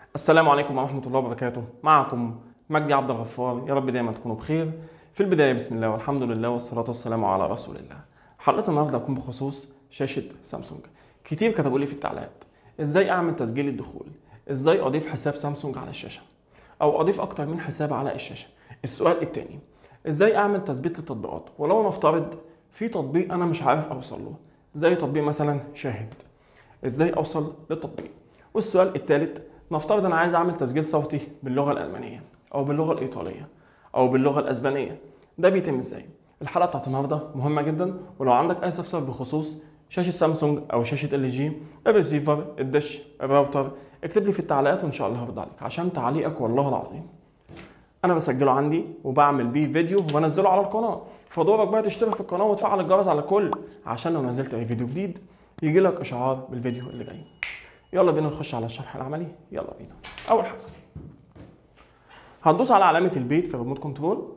السلام عليكم ورحمة الله وبركاته معكم مجدي عبد الغفار يا رب دايما تكونوا بخير في البداية بسم الله والحمد لله والصلاة والسلام على رسول الله حلقة النهاردة هتكون بخصوص شاشة سامسونج كتير كتبوا لي في التعليقات ازاي اعمل تسجيل الدخول ازاي اضيف حساب سامسونج على الشاشة او اضيف اكتر من حساب على الشاشة السؤال التاني ازاي اعمل تثبيت للتطبيقات ولو نفترض في تطبيق انا مش عارف اوصل له زي تطبيق مثلا شاهد ازاي اوصل للتطبيق والسؤال الثالث نفترض انا عايز اعمل تسجيل صوتي باللغه الالمانيه او باللغه الايطاليه او باللغه الاسبانيه ده بيتم ازاي الحلقه بتاعت النهارده مهمه جدا ولو عندك اي استفسار بخصوص شاشه سامسونج او شاشه ال جي الريسيفر الدش الراوتر اكتب لي في التعليقات وان شاء الله هرد عليك عشان تعليقك والله العظيم انا بسجله عندي وبعمل بيه فيديو وبنزله على القناه فدورك بقى تشترك في القناه وتفعل الجرس على الكل عشان لو نزلت اي فيديو جديد يجي لك اشعار بالفيديو اللي جاي يلا بينا نخش على الشرح العملي يلا بينا اول حاجه هتدوس على علامه البيت في الريموت كنترول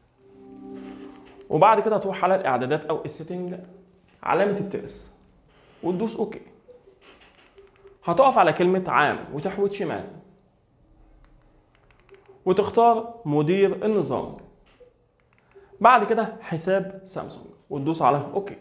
وبعد كده هتروح على الاعدادات او السيتنج علامه الترس وتدوس اوكي هتقف على كلمه عام وتحوت شمال وتختار مدير النظام بعد كده حساب سامسونج وتدوس على اوكي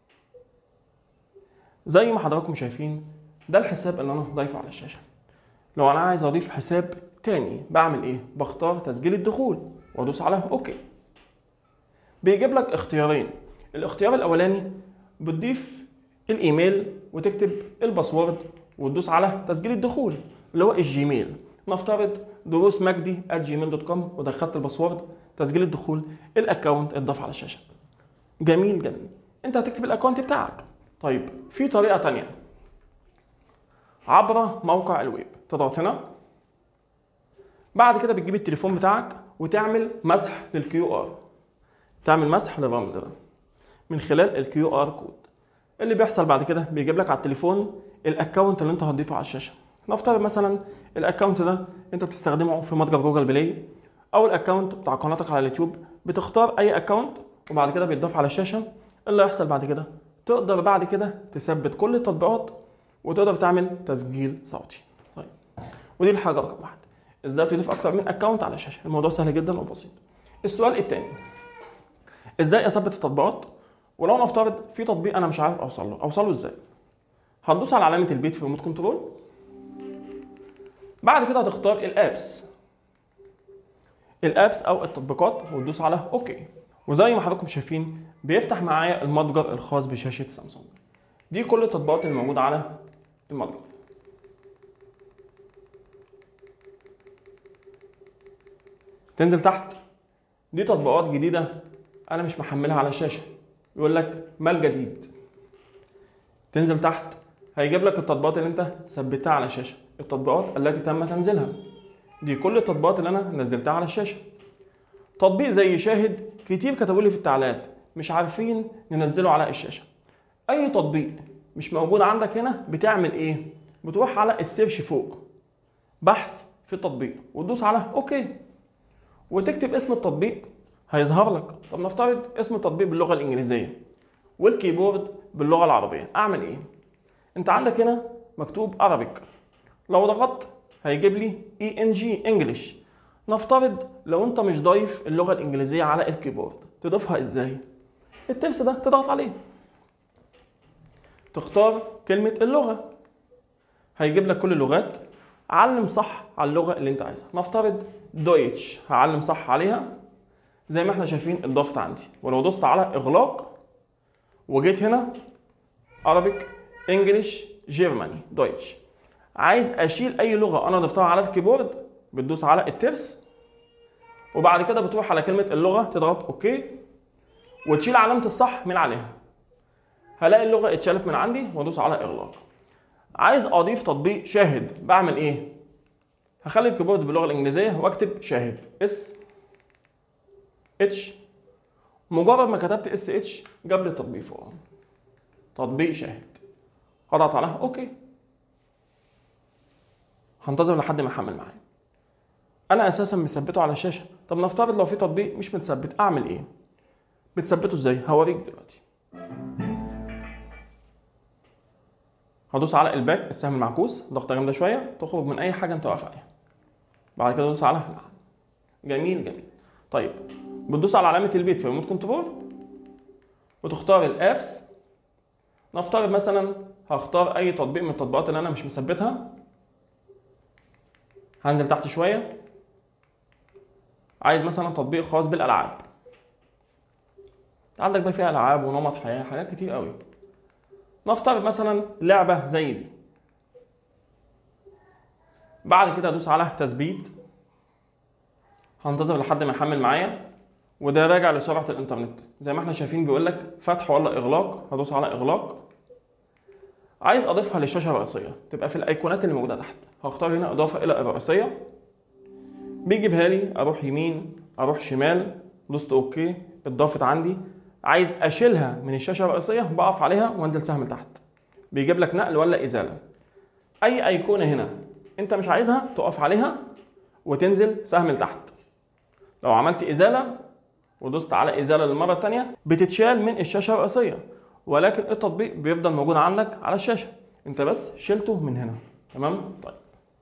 زي ما حضراتكم شايفين ده الحساب اللي انا ضايفه على الشاشه لو انا عايز اضيف حساب تاني بعمل ايه بختار تسجيل الدخول وادوس على اوكي بيجيب لك اختيارين الاختيار الاولاني بتضيف الايميل وتكتب الباسورد وتدوس على تسجيل الدخول اللي هو الجيميل نفترض دروس مجدي جيميل دوت كوم ودخلت الباسورد تسجيل الدخول الاكونت اتضاف على الشاشه جميل جدا انت هتكتب الاكونت بتاعك طيب في طريقه تانية عبر موقع الويب تضغط هنا بعد كده بتجيب التليفون بتاعك وتعمل مسح للكيو ار تعمل مسح للرمز ده من خلال الكيو ار كود اللي بيحصل بعد كده بيجيب لك على التليفون الاكونت اللي انت هتضيفه على الشاشه نفترض مثلا الاكونت ده انت بتستخدمه في متجر جوجل بلاي او الاكونت بتاع قناتك على اليوتيوب بتختار اي اكونت وبعد كده بيتضاف على الشاشه اللي هيحصل بعد كده تقدر بعد كده تثبت كل التطبيقات وتقدر تعمل تسجيل صوتي طيب ودي الحاجه رقم واحد ازاي تضيف اكتر من اكونت على الشاشه الموضوع سهل جدا وبسيط السؤال الثاني ازاي اثبت التطبيقات ولو نفترض في تطبيق انا مش عارف اوصل له اوصل له ازاي هتدوس على علامه البيت في ريموت كنترول بعد كده هتختار الابس الابس او التطبيقات وتدوس على اوكي وزي ما حضراتكم شايفين بيفتح معايا المتجر الخاص بشاشه سامسونج دي كل التطبيقات اللي موجوده على المتجر تنزل تحت دي تطبيقات جديده انا مش محملها على الشاشه يقول لك ما الجديد تنزل تحت هيجيب لك التطبيقات اللي انت ثبتها على الشاشه التطبيقات التي تم تنزيلها دي كل التطبيقات اللي انا نزلتها على الشاشه تطبيق زي شاهد كتير كتبوا لي في التعليقات مش عارفين ننزله على الشاشه اي تطبيق مش موجود عندك هنا بتعمل ايه بتروح على السيرش فوق بحث في التطبيق وتدوس على اوكي وتكتب اسم التطبيق هيظهر لك طب نفترض اسم التطبيق باللغه الانجليزيه والكيبورد باللغه العربيه اعمل ايه انت عندك هنا مكتوب عربيك لو ضغطت هيجيب لي اي ان جي انجلش نفترض لو انت مش ضايف اللغه الانجليزيه على الكيبورد تضيفها ازاي الترس ده تضغط عليه تختار كلمه اللغه هيجيب لك كل اللغات علم صح على اللغه اللي انت عايزها نفترض دويتش هعلم صح عليها زي ما احنا شايفين اتضافت عندي ولو دوست على اغلاق وجيت هنا عربيك انجلش جيرماني دويتش عايز اشيل اي لغه انا ضفتها على الكيبورد بتدوس على الترس وبعد كده بتروح على كلمه اللغه تضغط اوكي وتشيل علامه الصح من عليها هلاقي اللغه اتشالت من عندي وادوس على اغلاق عايز اضيف تطبيق شاهد بعمل ايه هخلي الكيبورد باللغه الانجليزيه واكتب شاهد اس اتش مجرد ما كتبت اس اتش جاب لي التطبيق فوق تطبيق شاهد هضغط عليها اوكي هنتظر لحد ما يحمل معايا انا اساسا مثبته على الشاشه طب نفترض لو في تطبيق مش متثبت اعمل ايه بتثبته ازاي هوريك دلوقتي هدوس على الباك السهم المعكوس ضغطه جامده شويه تخرج من اي حاجه انت واقف عليها بعد كده تدوس على نعم جميل جميل طيب بتدوس على علامه البيت في ريموت كنترول وتختار الابس نفترض مثلا هختار اي تطبيق من التطبيقات اللي انا مش مثبتها هنزل تحت شويه عايز مثلا تطبيق خاص بالالعاب عندك بقى فيها العاب ونمط حياه حاجات كتير قوي نفترض مثلا لعبه زي دي بعد كده ادوس على تثبيت هنتظر لحد ما يحمل معايا وده راجع لسرعه الانترنت زي ما احنا شايفين بيقول لك فتح ولا اغلاق هدوس على اغلاق عايز اضيفها للشاشه الرئيسيه تبقى في الايقونات اللي موجوده تحت هختار هنا اضافه الى الرئيسيه بيجيبها لي اروح يمين اروح شمال دوست اوكي اتضافت عندي عايز اشيلها من الشاشه الرئيسيه بقف عليها وانزل سهم لتحت بيجيب لك نقل ولا ازاله اي ايقونه هنا انت مش عايزها تقف عليها وتنزل سهم لتحت لو عملت ازاله ودوست على ازاله للمره الثانيه بتتشال من الشاشه الرئيسيه ولكن التطبيق بيفضل موجود عندك على الشاشه انت بس شلته من هنا تمام طيب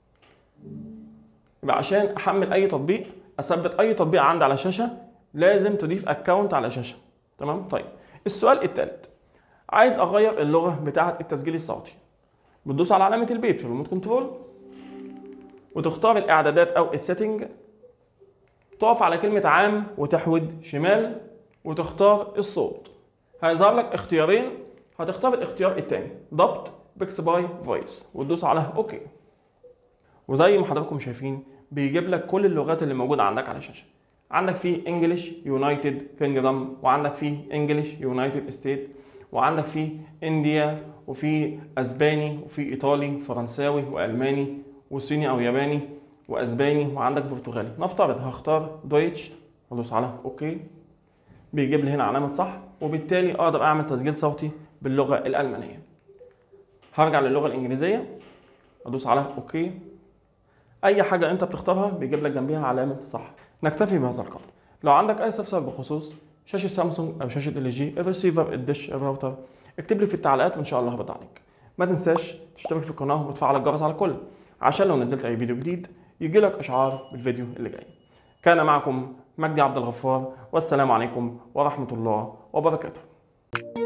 يبقى عشان احمل اي تطبيق اثبت اي تطبيق عندي على الشاشه لازم تضيف اكونت على الشاشه تمام طيب السؤال الثالث عايز اغير اللغه بتاعه التسجيل الصوتي بتدوس على علامه البيت في الريموت كنترول وتختار الاعدادات او السيتنج تقف على كلمه عام وتحود شمال وتختار الصوت هيظهر لك اختيارين هتختار الاختيار الثاني ضبط بيكس باي فويس وتدوس على اوكي وزي ما حضراتكم شايفين بيجيب لك كل اللغات اللي موجوده عندك على الشاشه عندك فيه انجلش يونايتد كينجدم وعندك فيه انجلش يونايتد ستيت وعندك فيه انديا وفي اسباني وفي ايطالي فرنساوي والماني وصيني او ياباني واسباني وعندك برتغالي نفترض هختار دويتش وادوس على اوكي بيجيب لي هنا علامه صح وبالتالي اقدر اعمل تسجيل صوتي باللغه الالمانيه هرجع للغه الانجليزيه ادوس على اوكي اي حاجه انت بتختارها بيجيب لك جنبيها علامه صح نكتفي بهذا القدر لو عندك اي استفسار بخصوص شاشه سامسونج او شاشه ال جي الريسيفر الدش الراوتر اكتب لي في التعليقات وان شاء الله هرد عليك ما تنساش تشترك في القناه وتفعل الجرس على الكل عشان لو نزلت اي فيديو جديد يجي لك اشعار بالفيديو اللي جاي كان معكم مجدي عبد الغفار والسلام عليكم ورحمه الله وبركاته